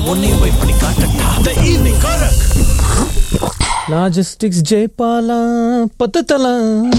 உன்னையும் போய் பண்ணி காட்டட்டா த ஈவினிங் காரக் லாஜிஸ்டிக்ஸ் ஜெயபாலா பத்து தலா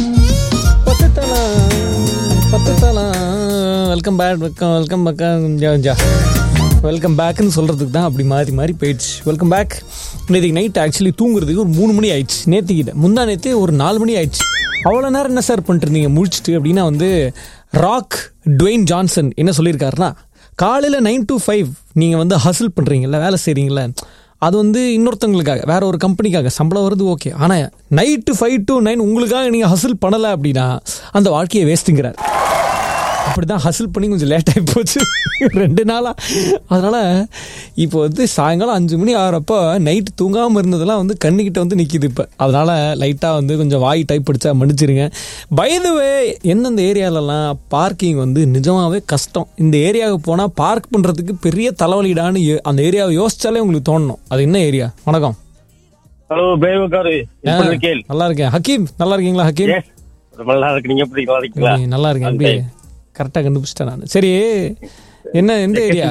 பத்து தலா பத்து தலா welcome back welcome welcome back welcome பேக்னு சொல்கிறதுக்கு தான் அப்படி மாறி மாறி போயிடுச்சு வெல்கம் பேக் நேற்றுக்கு நைட் ஆக்சுவலி தூங்குறதுக்கு ஒரு மூணு மணி ஆயிடுச்சு நேற்றுக்கிட்ட முந்தா நேற்று ஒரு நாலு மணி ஆயிடுச்சு அவ்வளோ நேரம் என்ன சார் பண்ணிட்டு இருந்தீங்க முடிச்சுட்டு அப்படின்னா வந்து ராக் டுவெயின் ஜான்சன் என்ன சொல்லியிருக்காருன்னா காலையில் நைன் to ஃபைவ் நீங்கள் வந்து ஹசில் பண்ணுறீங்கல்ல வேலை செய்கிறீங்களே அது வந்து இன்னொருத்தவங்களுக்காக வேற ஒரு கம்பெனிக்காக சம்பளம் வருது ஓகே ஆனால் நைட்டு ஃபைவ் to நைன் உங்களுக்காக நீங்கள் ஹசில் பண்ணலை அப்படின்னா அந்த வாழ்க்கையை வேஸ்ட்டுங்கிறார் அப்படி தான் ஹசில் பண்ணி கொஞ்சம் லேட் ஆகி போச்சு ரெண்டு நாளாக அதனால் இப்போ வந்து சாயங்காலம் அஞ்சு மணி ஆகிறப்போ நைட்டு தூங்காமல் இருந்ததெல்லாம் வந்து கண்ணுக்கிட்ட வந்து நிற்கிது இப்போ அதனால் லைட்டாக வந்து கொஞ்சம் வாய் டைப் படித்தா மன்னிச்சிருங்க பயதுவே எந்தெந்த ஏரியாலலாம் பார்க்கிங் வந்து நிஜமாகவே கஷ்டம் இந்த ஏரியாவுக்கு போனால் பார்க் பண்ணுறதுக்கு பெரிய தலைவலிடான்னு யோ- அந்த ஏரியாவை யோசிச்சாலே உங்களுக்கு தோணணும் அது என்ன ஏரியா வணக்கம் ஹலோ பேவக்காரு எப்படி இருக்கேள் நல்லா இருக்கேன் ஹக்கீம் நல்லா இருக்கீங்களா ஹக்கீம் ஏ ரொம்ப நல்லா இருக்கு நீங்க எப்படி நல்லா இருக்கீங்களா ஏய், நல்லா இருக்கேன் எப்படி கரெக்டாக கண்டுபிடிச்சிட்டேன் நான் சரி என்ன எந்த ஏரியா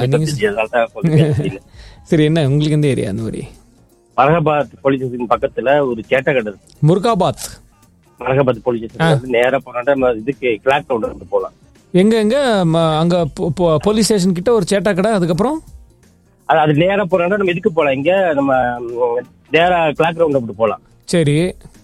நீங்க சரி என்ன உங்களுக்கு எந்த ஏரியா அந்த மாதிரி மரகாபாத் போலீஸ் ஸ்டேஷன் பக்கத்துல ஒரு சேட்டை கடை இருக்கு முருகாபாத் மரகாபாத் போலீஸ் ஸ்டேஷன் வந்து நேரா போனா நம்ம இதுக்கு கிளாக் கவுண்டர் வந்து போலாம் எங்க எங்க ம- அங்க போ- போ- போலீஸ் ஸ்டேஷன் கிட்ட ஒரு சேட்டா கடை அதுக்கப்புறம் அது அது நேரா போனா நம்ம இதுக்கு போலாம் இங்க நம்ம ம், நேரா கிளாக் ரவுண்ட் அப்படி போலாம் சரி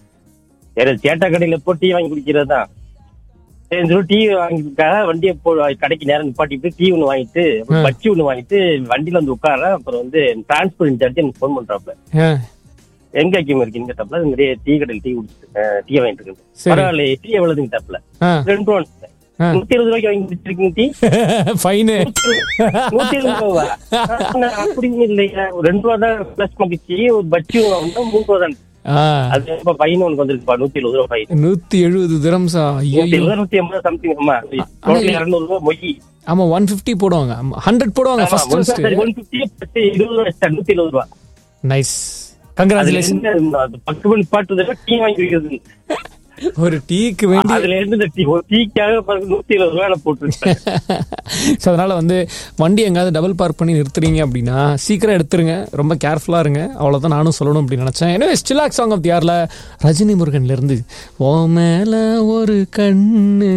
வேற சேட்டா கடையில போ டீ வாங்கி குடிக்கிறது தான் சரி சொல்லி டீ வாங்கிக்காக வண்டியை போ கடைக்கு நேரம் நிப்பாட்டிட்டு டீ ஒன்று வாங்கிட்டு அப்புறம் பச்சி ஒன்று வாங்கிட்டு வண்டியில வந்து உட்கார அப்புறம் வந்து டிரான்ஸ்போர்ட் இன்சார்ஜ் எனக்கு ஃபோன் பண்றாப்ல ஆ, எங்க ஐக்கியம் இருக்கீங்க கேட்டாப்ல நிறைய டீ கடையில் டீ குடிச்சிட்டு டீ வாங்கிட்டு இருக்கேன் சரி. பரவாயில்ல டீ எவ்வளவுங்க கேட்டாப்ல ஆ. ரெண்டு ரூபா ஆ. நூத்தி இருபது ரூபாய்க்கு வாங்கி குடிச்சிருக்கீங்க டீ ஃபைனு நூத்தி இருபது ரூபா அப்படி இல்லையா ஒரு ரெண்டு ரூபா தான் பிளஸ் மகிழ்ச்சி ஒரு பச்சி வாங்கினா மூணு ரூபா தான் ஆ அது இப்ப பையன் உனக்கு வந்துருக்குப்பா நூத்தி எழுபது ரூபா பையன் நூத்தி எழுபது திரம்ஸா நூத்தி ஐயோ எழுபது நூத்தி எண்பது சம்திங் ஆமா டோட்டல் இருநூறு ரூபா மொய் ஆமா ஒன் ஃபிஃப்டி போடுவாங்க ஹண்ட்ரட் போடுவாங்க ஃபர்ஸ்ட் ஃபர்ஸ்ட் ஒன் பிப்டி இருபது ரூபா நூத்தி எழுபது ரூபா நைஸ் அதுல கங்க்ராச்சுலேஷன் இருந்து அது பத்து மணி பாட்டு டீ வாங்கி வைக்கிறது ஒரு டீக்கு வேண்டி அதுல இருந்து இந்த டீ ஒரு டீக்காக பாருங்க நூத்தி எழுபது ரூபாய் நான் போட்டுருக்கேன் ஸோ அதனால வந்து வண்டி எங்காவது டபுள் பார்க் பண்ணி நிறுத்துறீங்க அப்படின்னா சீக்கிரம் எடுத்துருங்க ரொம்ப கேர்ஃபுல்லாக இருங்க அவ்வளோதான் நானும் சொல்லணும் அப்படின்னு நினச்சேன் எனவே ஸ்டிலாக் சாங் ஆஃப் தியாரில் ரஜினி முருகன்ல இருந்து ஓ மேல ஒரு கண்ணு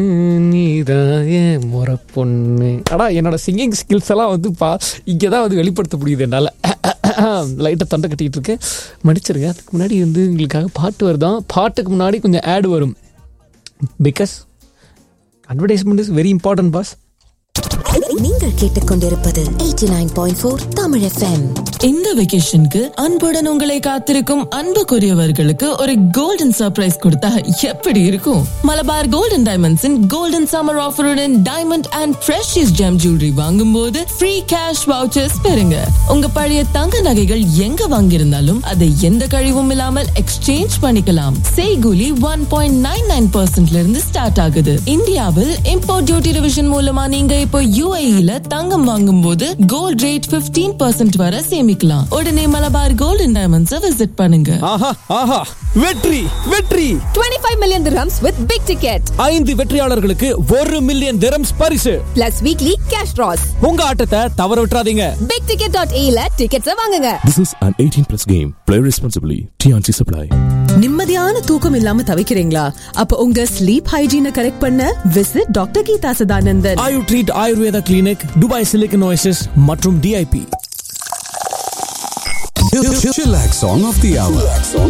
நீதாய முறை பொண்ணு அடா என்னோட சிங்கிங் ஸ்கில்ஸ் எல்லாம் வந்து பா இங்கே தான் வந்து வெளிப்படுத்த முடியுது என்னால் லைட்டாக தொண்டை கட்டிக்கிட்டு இருக்கேன் மன்னிச்சிருங்க அதுக்கு முன்னாடி வந்து உங்களுக்காக பாட்டு வருதான் பாட்டுக்கு முன்னாடி கொஞ்சம் ஆட் வரும் because advertisement is very important boss நீங்கள் கேட்டுக்கொண்டிருப்பது 89.4 தமிழ் எஃப்எம் இந்த வெகேஷனுக்கு அன்புடன் உங்களை காத்திருக்கும் அன்புக்குரியவர்களுக்கு ஒரு கோல்டன் சர்ப்ரைஸ் கொடுத்தா எப்படி இருக்கும் மலபார் கோல்டன் டைமண்ட்ஸின் கோல்டன் சம்மர் ஆஃபருடன் diamond and precious gem jewellery வாங்கும் போது ஃப்ரீ கேஷ் வவுச்சர்ஸ் பெறுங்க உங்க பழைய தங்க நகைகள் எங்க வாங்கியிருந்தாலும் அதை எந்த கழிவும் இல்லாமல் எக்ஸ்சேஞ்ச் பண்ணிக்கலாம் செய்கூலி ஒன் பாயிண்ட் நைன் நைன் பர்சன்ட்ல இருந்து ஸ்டார்ட் ஆகுது இந்தியாவில் இம்போர்ட் டியூட்டி டிவிஷன் மூலமா நீங்க இப்போ யூஏஇல தங்கம் வாங்கும் போது கோல்ட் ரேட் 15% பர்சன்ட் வரை சேமிக்கலாம் உடனே மலபார் கோல்டன் டைமண்ட்ஸை விசிட் பண்ணுங்க ஆஹா ஆஹா வெற்றி வெற்றி 25 million dirhams with big ticket ஐந்து வெற்றியாளர்களுக்கு ஒரு மில்லியன் திரம்ஸ் பரிசு plus weekly cash draws. உங்க ஆட்டத்தை தவற விட்டுறாதீங்க bigticket.ae ல tickets வாங்குங்க. This is an 18 plus game. Play responsibly. TNC Supply. நிம்மதியான தூக்கம் இல்லாம தவிக்கிறீங்களா அப்ப உங்க ஸ்லீப் ஹைஜீனை கரெக்ட் பண்ண visit doctor Geetha Sadanandan Ayu treat Ayurveda clinic Dubai silicon oasis மற்றும் DIP Chillax Song of the Hour.